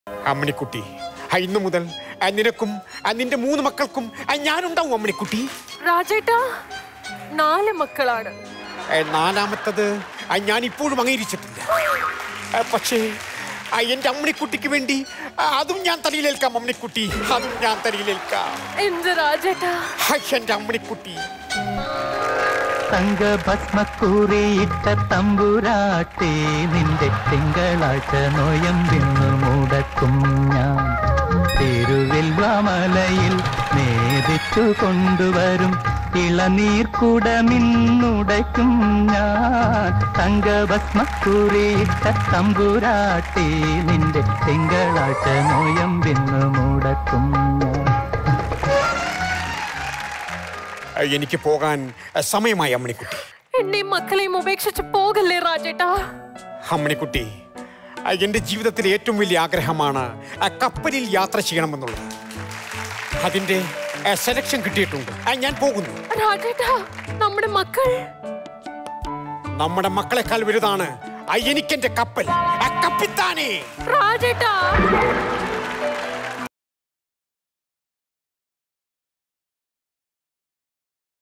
അമ്മണിക്കുട്ടി ആ, ഇന്നു മുതൽ ആ, നിനക്കും ആ, നിന്റെ മൂന്ന് മക്കൾക്കും ആ, ഞാനുണ്ടാവും അമ്മണിക്കുട്ടി രാജേട്ടാ നാല് മക്കളാണ് ഏ, നാലാമത്തത് ആ, ഞാൻ ഇപ്പോഴും അംഗീകരിച്ചിട്ടില്ല ആ, പക്ഷേ ആ, എന്റെ അമ്മണിക്കുട്ടിക്ക് വേണ്ടി ആ, അതും ഞാൻ തലയിലേൽക്കാം അമ്മണിക്കുട്ടി അതും ഞാൻ തലയിലേൽക്കാം എന്ത് രാജേട്ടാ ആ, എന്റെ അമ്മണിക്കുട്ടി തങ്കഭസ്മക്കൂറിയിട്ട തമ്പുരാട്ടി നിന്റെ തിങ്കളാഴ്ച നോയമ്പിന്നു മുടക്കും ഞാൻ തിരുവെൽവാമലയിൽ നേദിച്ചു കൊണ്ടുവരും ഇളനീർക്കുടമിന്നുടയ്ക്കും ഞാൻ തങ്കഭസ്മക്കൂറിയിട്ട തമ്പുരാട്ടി നിന്റെ തിങ്കളാഴ്ച നോയമ്പിന്നു മുടക്കും ഞാൻ ആ, എനിക്ക് പോകാൻ ആ, സമയമായി അമ്മണിക്കുട്ടി എന്നെയും മക്കളെയും ഉപേക്ഷിച്ച് പോകല്ലേ രാജേട്ടാ അമ്മണിക്കുട്ടി ആ, എന്റെ ജീവിതത്തിലെ ഏറ്റവും വലിയ ആഗ്രഹമാണ് ആ, കപ്പലിൽ യാത്ര ചെയ്യണമെന്നുള്ളത് അതിന്റെ ആ, സെലക്ഷൻ കിട്ടിയിട്ടുണ്ട് ആ, ഞാൻ പോകുന്നു രാജേട്ടാ നമ്മുടെ മക്കൾ നമ്മുടെ മക്കളെക്കാൾ വലുതാണ് ആ, എനിക്കെന്റെ കപ്പൽ ആ, കപ്പിത്താനേ രാജേട്ടാ